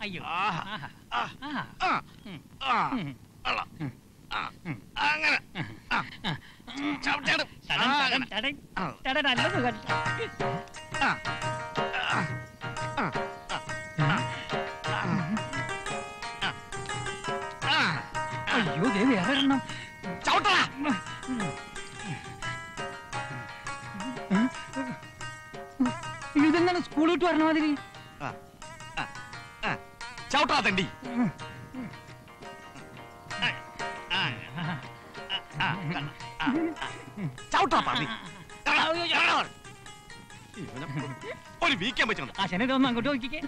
അയ്യോ ആഹാ. ആഹാ. ആ, ആഹാ. ആ, ഉം. ആ, ഉം. അള്ള. ഉം. ആ, ഉം. അങ്ങനെ ആ, ചവിട്ടിയാട്. ആ, തടൻ, തടൻ, അങ്ങനെ. തടൻ. ആ, തടൻ, നല്ല സുഖം. ആ, ആ, ആ, ആ, ആ, ആ. അയ്യോ ദേ വേറെ ഒരെണ്ണം ചവിട്ടടാ. ഇതെന്താണ് സ്കൂൾ വിട്ട് പറഞ്ഞ മാതിരി ആ, ആ, ആ. ചവിട്ടടാ തണ്ടി ആ, ആ, ആ, ആ, ആ. ചവിട്ടടാ പന്നി. ഇവനെ ഒരു വീക്കാൻ പറ്റണം അച്ഛനെ ഇതൊന്ന് അങ്ങോട്ട് നോക്കിക്കേ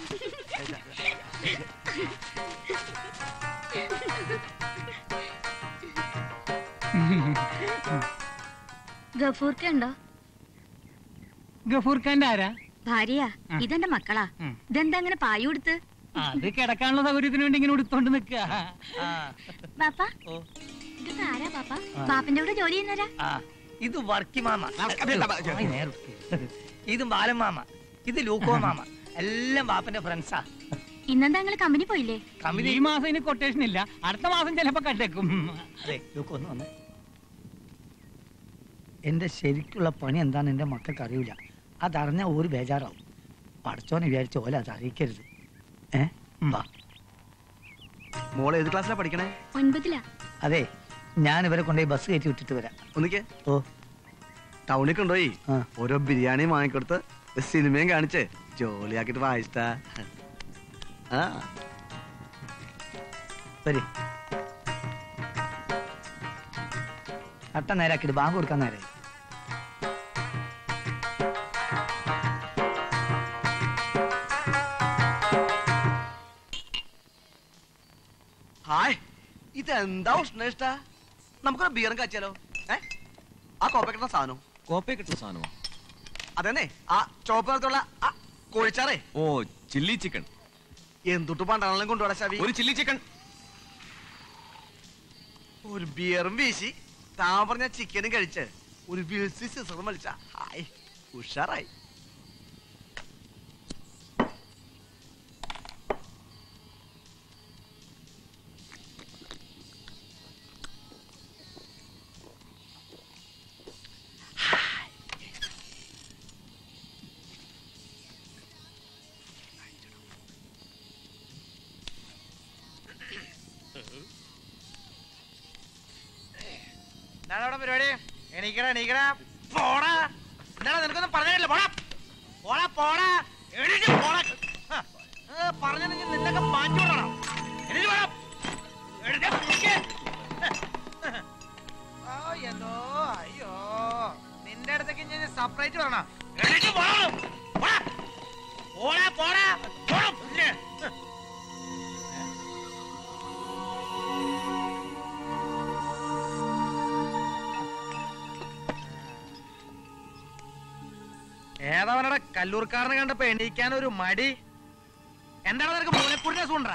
ഗഫൂർക്ക ഉണ്ടോ ഗഫൂർ ഖാന്റെ ആരാ ഭാര്യയാ ആ. ഇതെന്റെ മക്കളാ ഉം. ഇതെന്താ അങ്ങനെ പായ കൊടുത്ത് അത് കിടക്കാനുള്ള സൗകര്യത്തിന് വേണ്ടി ഇങ്ങനെ ഉടുത്തോണ്ട് നിക്കുക ബാപ്പ ഓ. ഇതൊക്കെ ആരാ പാപ്പ ബാപ്പന്റെ കൂടെ ജോലി ചെയ്യുന്നവരാ ആ ഇത് വർക്കി മാമ നമസ്കാരം. ഇത് ബാലൻ മാമ ഇത് ലൂക്കോ മാമ എല്ലാം ബാപ്പന്റെ ഫ്രണ്ട്സാ ഇന്നെന്താ നിങ്ങള് കമ്പനി പോയില്ലേ കമ്പനി ഈ മാസം ഇനി കൊട്ടേഷൻ ഇല്ല അടുത്ത മാസം ചിലപ്പോ കണ്ടേക്കും അതെ ലൂക്കോ ഒന്ന് വന്ന് എന്റെ ശരിക്കുള്ള പണി എന്താന്ന് എന്റെ മക്കൾക്ക് അറിയില്ല അതറിഞ്ഞ ഒരു ബേജാറാവും പഠിച്ചോന്ന് വിചാരിച്ച ഓല അത് അറിയിക്കരുത് ഏ വാ മോൾ ഏത് ക്ലാസ്സിലാ പഠിക്കണേ ഒൻപതിലാ അതെ ഞാൻ ഇവരെ കൊണ്ടുപോയി ബസ് കയറ്റി വിട്ടിട്ട് വരാം ഒന്നിക്ക് ഓ ടൗണിൽ കൊണ്ടുപോയി ആ ഓരോ ബിരിയാണി വാങ്ങിക്കൊടുത്ത് സിനിമയും കാണിച്ച് ജോലിയാക്കിട്ട് വായിച്ചിട്ടാ ആ വരി അട്ട നേരാക്കിട്ട് ബാങ്ക് കൊടുക്കാൻ നേരെ ഹായ് ഇതെന്താ ഉഷ്ണേഷ്ട നമുക്കൊരു ബിയറും കാച്ചാലോ ഏ ആ കോപ്പ കിട്ടുന്ന സാധനം കോപ്പയെ കിട്ടുന്ന സാധനമോ അതന്നെ ആ ചോപ്പ് നിറത്തുള്ള ആ കോഴിച്ചാറേ ഓ ചില്ലി ചിക്കൻ എന്തുട്ട് പണ്ടാണെങ്കിലും കൊണ്ടുപോടാ ശവി ഒരു ചില്ലി ചിക്കൻ ഒരു ബിയറും വീശി താൻ പറഞ്ഞ ചിക്കനും കഴിച്ച് ഒരു വിൽസി സിസറും വലിച്ച ഹായ് ഉഷാറായി എന്താണ് അവിടെ പരിപാടി എണീക്കടാ എണീക്കടാ പോടാ എന്താണ് നിനക്കൊന്നും പറഞ്ഞില്ല പോടാ പോടാ പോടാ എണീറ്റ് പോടാ ഹ, ഏ, പറഞ്ഞില്ലെങ്കിൽ നിന്നൊക്കെ മാറ്റി വിടണം എണീറ്റ് പോടാ എഴുന്നേ പിടിക്ക്. ആ, എന്തോ അയ്യോ നിന്റെ അടുത്തേക്ക് ഞാൻ സെപ്പറേറ്റ് പറയണം എണീറ്റ് പോണം പോടാ പോടാ പോടാ പോണം ഇല്ലേ? ഹ്. ഏതവനടെ കല്ലൂർക്കാരനെ കണ്ടപ്പോ എണീക്കാൻ ഒരു മടി എന്താണ് നിനക്ക് മൂലപ്പുരിനെ സൂണ്ട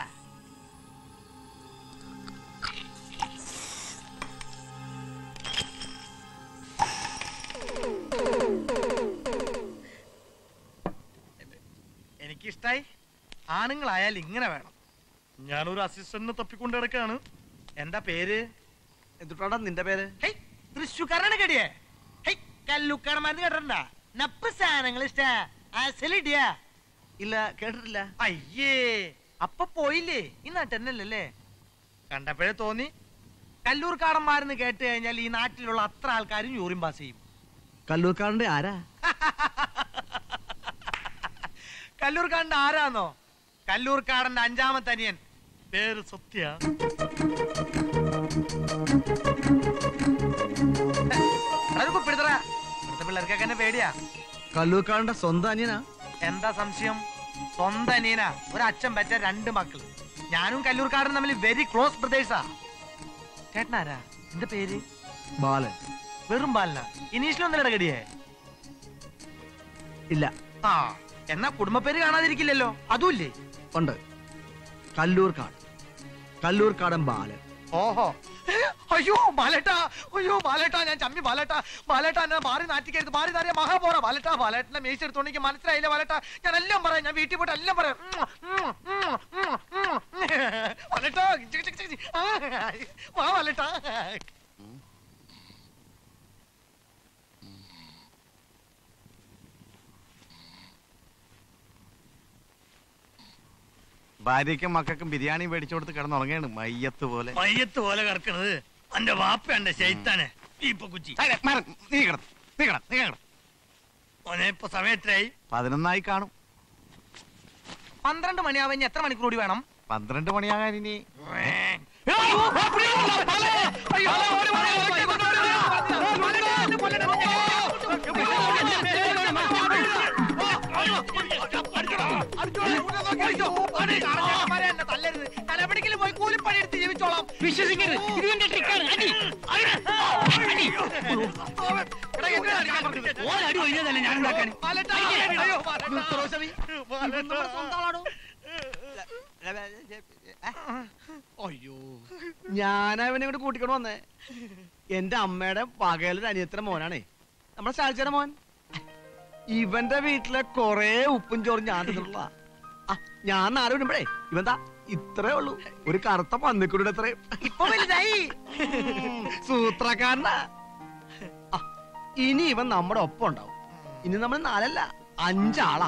എനിക്കിഷ്ടായി ആണുങ്ങളായാൽ ഇങ്ങനെ വേണം ഞാനൊരു അസിസ്റ്റന്റിനെ തപ്പിക്കൊണ്ട് കിടക്കാണ് എന്താ പേര് എന്തുട്ടാ നിന്റെ പേര് ഹേയ്, തൃശ്ശൂക്കാരനാണ് കടിയേ ഹേയ്, കല്ലുക്കാരന്മാരെന്ന് കേട്ടിട്ടുണ്ടാ നപ്പ് സാധനങ്ങൾ ഇഷ്ട അസലിടിയാ ഇല്ല കേട്ടിട്ടില്ല അയ്യേ അപ്പൊ പോയില്ലേ ഈ നാട്ടെന്നല്ലേ കണ്ടപ്പോഴേ തോന്നി കല്ലൂർക്കാടന്മാരെന്ന് കേട്ട് കഴിഞ്ഞാൽ ഈ നാട്ടിലുള്ള അത്ര ആൾക്കാരും യൂറിൻ പാസ് ചെയ്യും കല്ലൂർക്കാരന്റെ ആരാ കല്ലൂർക്കാടന്റെ ആരാന്നോ കല്ലൂർക്കാടന്റെ അഞ്ചാമത്തെ അനിയൻ പേര് സത്യ അത് കുപ്പിടുത്തറ ഇവിടുത്തെ പിള്ളേർക്കൊക്കെ എന്നെ പേടിയാ കല്ലൂർക്കാരന്റെ സ്വന്തം അനിയനാ എന്താ സംശയം സ്വന്തം അനിയനാ ഒരു അച്ഛൻ പറ്റ രണ്ട് മക്കള് ഞാനും കല്ലൂർക്കാരനും തമ്മിൽ വെരി ക്ലോസ് ബ്രദേഴ്സാ ചേട്ടനാരാ എന്റെ പേര് ബാലൻ വെറും ബാലന ഇനീഷിലൊന്നും ഇടകടിയേ ഇല്ല ആ എന്നാ കുടുംബപ്പേര് കാണാതിരിക്കില്ലല്ലോ അതുമില്ലേ ഉണ്ട് കല്ലൂർക്കാട് കല്ലൂർക്കാടൻ ബാലൻ ഓഹോ ഏ, അയ്യോ ബാലേട്ടാ അയ്യോ ബാലേട്ടാ ഞാൻ ചമ്മി ബാലേട്ടാ ബാലേട്ടാ എന്നെ മാറി നാറ്റിക്കരുത് മാറി നാറിയ മഹാപോറ ബാലേട്ടാ ബാലേട്ടനെ മേച്ചെടുത്തോണ്ട് എനിക്ക് മനസ്സിലായില്ല ബാലേട്ടാ ഞാൻ എല്ലാം പറയാം ഞാൻ വീട്ടിൽ പോയിട്ട് എല്ലാം പറയാം ഉം, ഉം, ഉം, ഉം. ബാലേട്ടോ ചിക്ക് ചിക്ക് ചിക്ക്. ആ, വാ ബാലേട്ടാ ഭാര്യയ്ക്കും മക്കൾക്കും ബിരിയാണി മേടിച്ചു കൊടുത്ത് കിടന്നുറങ്ങാണ് മയ്യത്ത് പോലെ മയ്യത്ത് പോലെ കിടക്കണത് എന്റെ വാപ്പയാണ് ശൈത്താന് ഇപ്പൊ കുച്ചി അതെ, മാറ്. നീ കിടന്ന് നീ കിടന്ന് നീ കിടന്ന് മോനെ ഇപ്പൊ സമയത്തായി പതിനൊന്നായി കാണും പന്ത്രണ്ട് മണിയാവാൻ ഇനി എത്ര മണിക്കൂർ കൂടി വേണം പന്ത്രണ്ട് മണിയാകാൻ ഇനി തലപിടിക്കൽ പോയി കൂലിപ്പണി എടുത്ത് ജീവിച്ചോളാം വിശ്വസിക്കരുത് ഇത് എന്റെ ട്രിക്കാണ് അടി ഓരടി ഒഴിഞ്ഞതല്ല ഞാൻ ഉണ്ടാക്കാൻ അയ്യോ ഞാനവനെ കൂടെ കൂട്ടിക്കൊണ്ട് വന്നേ എന്റെ അമ്മയുടെ പകലൊരു അനിയത്തിന്റെ മോനാണേ നമ്മുടെ ശാലിച്ചയുടെ മോൻ ഇവന്റെ വീട്ടിലെ കൊറേ ഉപ്പും ചോറും ഞാൻ തിന്നിട്ടുള്ള ഞാൻ നാല് വിടുമ്പഴേ ഇവന്താ ഇത്രേ ഉള്ളൂ ഒരു കറുത്ത പന്നിക്കുടിയുടെ അത്രയും ഇപ്പൊ വലുതായി സൂത്രക്കാരനാ ആ, ഇനി ഇവൻ നമ്മുടെ ഒപ്പം ഉണ്ടാവും ഇനി നമ്മൾ നാലല്ല അഞ്ചാളാ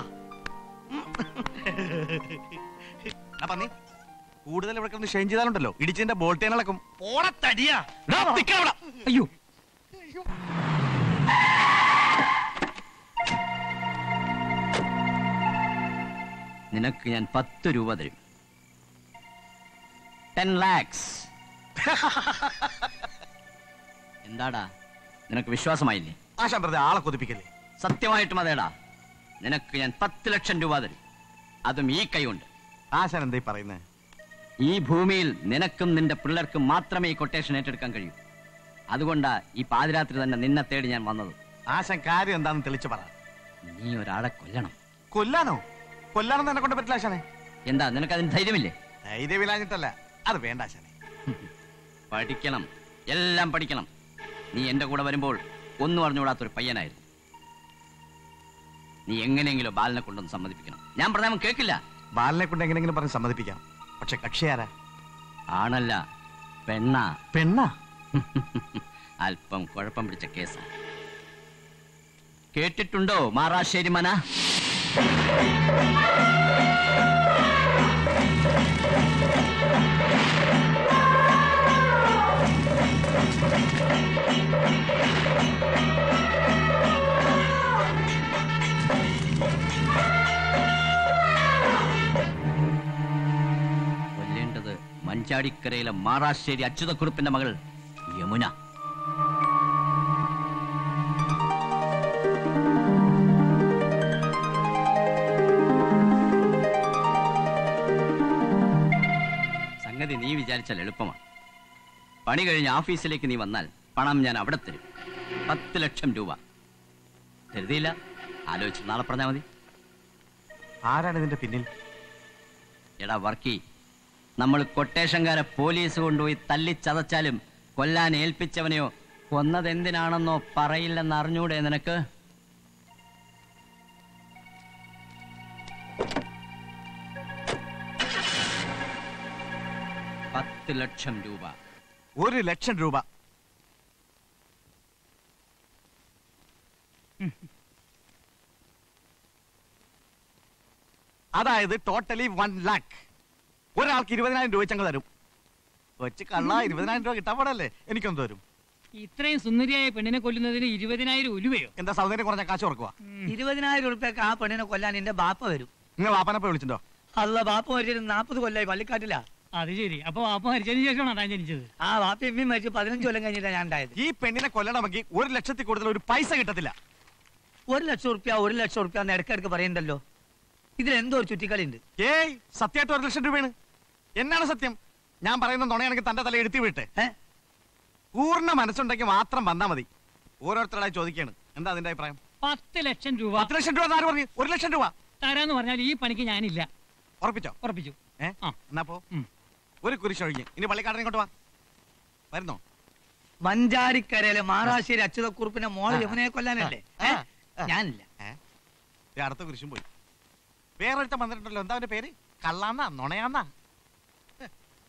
പന്നി കൂടുതൽ ഇവിടെ കിടന്ന് ഷെയിൻ ചെയ്താലുണ്ടല്ലോ ഇടിച്ചതിന്റെ ബോൾട്ടേനളക്കും പോടത്തടിയാ അയ്യോ നിനക്ക് ഞാൻ പത്ത് രൂപ തരും ടെൻ ലാക്സ് എന്താടാ നിനക്ക് വിശ്വാസമായില്ലേ ആശാൻ വെറുതെ ആളെ കൊതിപ്പിക്കല്ലേ സത്യമായിട്ടും അതേടാ നിനക്ക് ഞാൻ പത്ത് ലക്ഷം രൂപ തരും അതും ഈ കൈകൊണ്ട് ആശാൻ എന്തായി പറയുന്നേ ഈ ഭൂമിയിൽ നിനക്കും നിന്റെ പിള്ളേർക്കും മാത്രമേ ഈ കൊട്ടേഷൻ ഏറ്റെടുക്കാൻ കഴിയൂ അതുകൊണ്ടാ ഈ പാതിരാത്രി തന്നെ നിന്നെ തേടി ഞാൻ വന്നത് ആശാൻ കാര്യം എന്താന്ന് തെളിച്ചു പറ നീ ഒരാളെ കൊല്ലണം കൊല്ലാനോ കൊല്ലാനൊന്നും എന്നെ കൊണ്ട് പറ്റില്ല ആശാനെ എന്താ നിനക്കതിന് ധൈര്യമില്ലേ ധൈര്യമില്ലാഞ്ഞിട്ടല്ല അത് വേണ്ട ആശാനെ പഠിക്കണം എല്ലാം പഠിക്കണം നീ എന്റെ കൂടെ വരുമ്പോൾ ഒന്നും അറിഞ്ഞുകൂടാത്തൊരു പയ്യനായിരുന്നു നീ എങ്ങനെയെങ്കിലും ബാലനെ കൊണ്ടൊന്ന് സമ്മതിപ്പിക്കണം ഞാൻ പറഞ്ഞാൽ കേൾക്കില്ല ബാലിനെ കൊണ്ട് എങ്ങനെങ്കിലും പറഞ്ഞ് സമ്മതിപ്പിക്കാം പക്ഷെ കക്ഷി ആരാ ആണല്ല പെണ്ണാ പെണ്ണാ അല്പം കുഴപ്പം പിടിച്ച കേസാ കേട്ടിട്ടുണ്ടോ മാറാശ്ശേരി മന കൊല്ലേണ്ടത് മഞ്ചാടിക്കരയിലെ മാറാശ്ശേരി അച്യുതക്കുറുപ്പിന്റെ മകൾ യമുന സംഗതി നീ വിചാരിച്ചാൽ എളുപ്പമാണ് പണി കഴിഞ്ഞ് ഓഫീസിലേക്ക് നീ വന്നാൽ പണം ഞാൻ അവിടെ തരും പത്ത് ലക്ഷം രൂപ കരുതിയില്ല ആലോചിച്ച് നാളെ പറഞ്ഞാൽ മതി ആരാണ് ഇതിന്റെ പിന്നിൽ എടാ വർക്കി നമ്മൾ കൊട്ടേഷൻകാരെ പോലീസ് കൊണ്ടുപോയി തല്ലിച്ചതച്ചാലും കൊല്ലാൻ ഏൽപ്പിച്ചവനെയോ കൊന്നതെന്തിനാണെന്നോ പറയില്ലെന്ന് അറിഞ്ഞൂടെ നിനക്ക് പത്ത് ലക്ഷം രൂപ ഒരു ലക്ഷം രൂപ അതായത് ടോട്ടലി വൺ ലാക്ക് ഒരാൾക്ക് ഇരുപതിനായിരം രൂപ ചങ്ങ തരും കൊച്ചു കള്ള ഇരുപതിനായിരം രൂപ കിട്ടാൻ പാടല്ലേ എനിക്കൊന്ന് തരും ഇത്രയും സുന്ദരിയായ പെണ്ണിനെ കൊല്ലുന്നതിന് ഇരുപതിനായിരം ഉലുവയോ എന്താ സൗന്ദര്യം കുറഞ്ഞ കാശ് ഓർക്കുക ഇരുപതിനായിരം ഉറുപ്പ്യക്ക് ആ പെണ്ണിനെ കൊല്ലാൻ എന്റെ ബാപ്പ വരും നിങ്ങൾ വാപ്പനപ്പ വിളിച്ചിട്ടോ അല്ല ബാപ്പ മരിച്ചിട്ട് നാപ്പത് കൊല്ലായി പള്ളിക്കാട്ടില്ല അത് ശരി അപ്പൊ വാപ്പ മരിച്ചതിന് ശേഷമാണ് താൻ ജനിച്ചത് ആ ബാപ്പ എമ്മയും മരിച്ച് പതിനഞ്ച് കൊല്ലം കഴിഞ്ഞിട്ടാണ് ഞാൻ ഉണ്ടായത് ഈ പെണ്ണിനെ കൊല്ലണമെങ്കിൽ ഒരു ലക്ഷത്തിൽ കൂടുതൽ ഒരു പൈസ കിട്ടത്തില്ല ഒരു ലക്ഷം ഉറുപ്പ്യ ഒരു ലക്ഷം ഉറുപ്പ്യ എന്ന് ഇടയ്ക്കിടയ്ക്ക് പറയുന്നുണ്ടല്ലോ ഇതിൽ എന്തോ ഒരു ചുറ്റിക്കളി ഉണ്ട് ഏയ് സത്യമായിട്ട് ഒരു ലക്ഷം രൂപയാണ് എന്നാണ് സത്യം ഞാൻ പറയുന്ന നുണയാണെങ്കിൽ തന്റെ തല എടുത്തി വിട്ടെ ഏ പൂർണ്ണ മനസ്സുണ്ടെങ്കിൽ മാത്രം വന്നാ മതി ഓരോരുത്തരായി ചോദിക്കാണ് എന്താ അതിന്റെ അഭിപ്രായം പത്ത് ലക്ഷം രൂപ പത്ത് ലക്ഷം രൂപ എന്ന് ആര് പറഞ്ഞു ഒരു ലക്ഷം രൂപ തരാന്ന് പറഞ്ഞാൽ ഈ പണിക്ക് ഞാനില്ല ഉറപ്പിച്ചോ ഉറപ്പിച്ചു ഏ ആ. എന്നാ പോ ഉം. ഒരു കുരിശൊഴിഞ്ഞ് ഇനി പള്ളിക്കാടനെ ഇങ്ങോട്ട് വാ വരുന്നോ മഞ്ചാടിക്കരയിലെ മാറാശ്ശേരി അച്യുതക്കുറുപ്പിന്റെ മോള് യമുനയെ കൊല്ലാനല്ലേ ഏ? ഞാനില്ല ദേ അടുത്ത കുരിശും പോയി വേറൊരുത്തൻ വന്നിട്ടുണ്ടല്ലോ എന്താ അവന്റെ പേര് കള്ളാന്നാ നുണയാന്നാ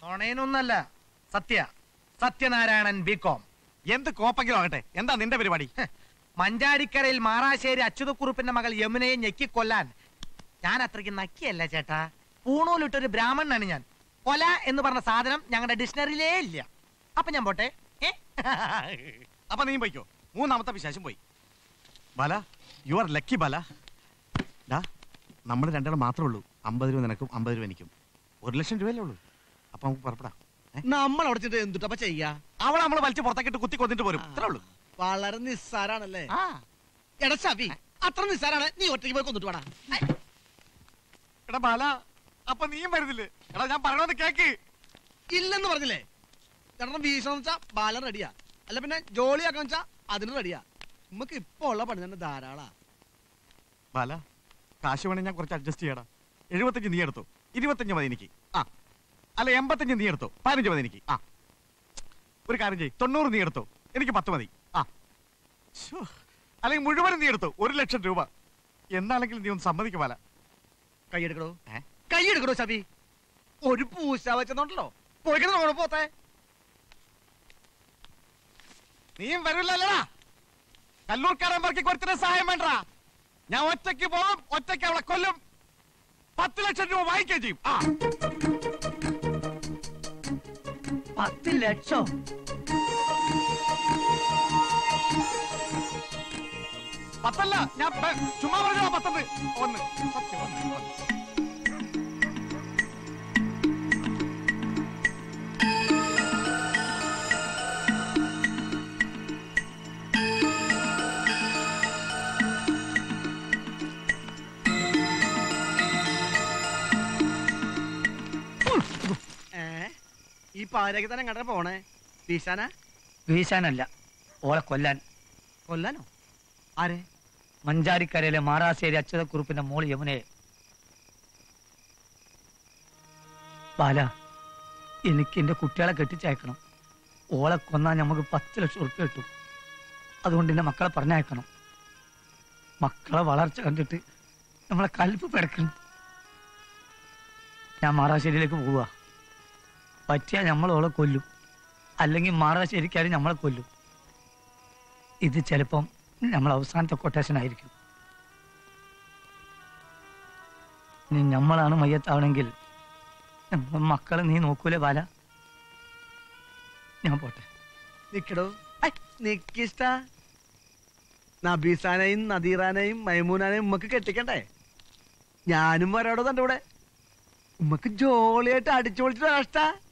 നുണയനൊന്നല്ല സത്യ സത്യനാരായണൻ ബി കോം എന്ത് കോപ്പെങ്കിലും ആകട്ടെ എന്താ നിന്റെ പരിപാടി മഞ്ചാടിക്കരയിൽ മാറാശ്ശേരി അച്യുതക്കുറുപ്പിന്റെ മകൾ യമുനയെ ഞെക്കിക്കൊല്ലാൻ ഞാൻ അത്രയ്ക്ക് നക്കിയല്ല ചേട്ടാ പൂണൂലിട്ടൊരു ബ്രാഹ്മണനാണ് ഞാൻ കൊല എന്ന് പറഞ്ഞ സാധനം ഞങ്ങളുടെ ഡിക്ഷണറിയിലേ ഇല്ല അപ്പൊ ഞാൻ പോട്ടെ ഏ? അപ്പൊ നീ പോയിക്കോ മൂന്നാമത്തെ വിശേഷം പോയി Bala you are lucky Bala ഡാ നമ്മൾ രണ്ടാളും മാത്രമേ ഉള്ളൂ അമ്പത് രൂപ നിനക്കും അമ്പത് രൂപ എനിക്കും ഒരു ലക്ഷം രൂപയല്ലേ ഉള്ളൂ അപ്പൊ നമുക്ക് പുറപ്പെടാം നമ്മൾ അവിടെ ചെന്നിട്ട് എന്തുട്ടപ്പ ചെയ്യാ അവളെ നമ്മൾ വലിച്ചു പുറത്തേക്കിട്ട് കുത്തി കൊന്നിട്ട് പോരും ഇത്രേ ഉള്ളൂ വളരെ നിസ്സാരാണല്ലേ ആ എടാ ശവി അത്ര നിസ്സാരാണ് നീ ഒറ്റയ്ക്ക് പോയി കൊന്നിട്ട് വേടാ എടാ ബാല അപ്പൊ നീയും വരുന്നില്ലേ എടാ ഞാൻ പറയണത് കേക്ക് ഇല്ലെന്ന് പറഞ്ഞില്ലേ ചേട്ടൻ വീശണം വെച്ചാ ബാലൻ റെഡിയാ അല്ല പിന്നെ ജോളിയാക്കാൻ വെച്ചാ അതിന് റെഡിയാ നമുക്ക് ഇപ്പൊ ഉള്ള പണി തന്നെ ധാരാളാ ബാല കാശ് വേണേ ഞാൻ കുറച്ച് അഡ്ജസ്റ്റ് ചെയ്യടാ എഴുപത്തഞ്ച് നീ എടുത്തോ ഇരുപത്തഞ്ച് മതി എനിക്ക് ആ അല്ല എൺപത്തഞ്ച് നീ എടുത്തോ പതിനഞ്ച് മതി എനിക്ക് ആ ഒരു കാര്യം ചെയ്യ് തൊണ്ണൂറ് നീ എടുത്തോ എനിക്ക് പത്ത് മതി ആ ശ്ശോ. അല്ലെങ്കിൽ മുഴുവനും നീ എടുത്തോ ഒരു ലക്ഷം രൂപ എന്നാണെങ്കിലും നീ ഒന്ന് സമ്മതിക്കും ബാല കൈയെടുക്കടോ ഏ? കൈയെടുക്കടോ ശവി ഒരു പൂശ വെച്ചെന്നുണ്ടല്ലോ പോയിക്കണം പോത്തെ നീയും വരില്ലല്ലടാ കല്ലൂർക്കാരൻ പറക്കി കുറച്ചിട്ട് സഹായം വേണ്ട ഞാൻ ഒറ്റയ്ക്ക് പോകും ഒറ്റയ്ക്ക് അവളെ കൊല്ലും പത്ത് ലക്ഷം രൂപ വാങ്ങിക്കുകയും ചെയ്യും ആ പത്ത് ലക്ഷം പത്തല്ല ഞാൻ പ- ചുമ്മാ പറഞ്ഞ പത്തൊന്ന് ഒന്ന് സത്യം ഒന്ന്, ഒന്ന്. ഏ ഈ പാരയ്ക്ക് തന്നെ എങ്ങോട്ടാ പോണേ വീശാനാ വീശാനല്ല ഓളെ കൊല്ലാൻ കൊല്ലാനോ ആരെ മഞ്ചാരിക്കരയിലെ മാറാശ്ശേരി അച്യുതക്കുറുപ്പിന്റെ മോള് യമുനയെ ബാല എനിക്ക് എന്റെ കുട്ടികളെ കെട്ടിച്ചയക്കണം ഓളെ കൊന്നാൽ നമുക്ക് പത്ത് ലക്ഷം ഉറുപ്പ്യ കിട്ടും അതുകൊണ്ട് എന്റെ മക്കളെ പറഞ്ഞയക്കണം മക്കളെ വളർച്ച കണ്ടിട്ട് നമ്മളെ കൽപ്പ് പിടക്കണം ഞാൻ മാറാശ്ശേരിയിലേക്ക് പോവുക പറ്റിയാൽ നമ്മൾ ഓളെ കൊല്ലും അല്ലെങ്കിൽ മാറാശ്ശേരിക്കാർ നമ്മളെ കൊല്ലും ഇത് ചിലപ്പം നമ്മൾ അവസാനത്തെ കൊട്ടേഷൻ ആയിരിക്കും ഇനി നമ്മളാണ് മയ്യത്താവണമെങ്കിൽ നമ്മളെ മക്കളെ നീ നോക്കൂലേ ബാല ഞാൻ പോട്ടെ നിക്കടോ ഐ, നിക്കിഷ്ട നബീസാനെയും നദീറാനെയും മൈമൂനാനെയും ഉമ്മക്ക് കെട്ടിക്കണ്ടേ ഞാനും വരാടോ തന്റെ കൂടെ ഉമ്മക്ക് ജോളിയായിട്ട് അടിച്ചു പൊളിച്ചിട്ട് കഷ്ട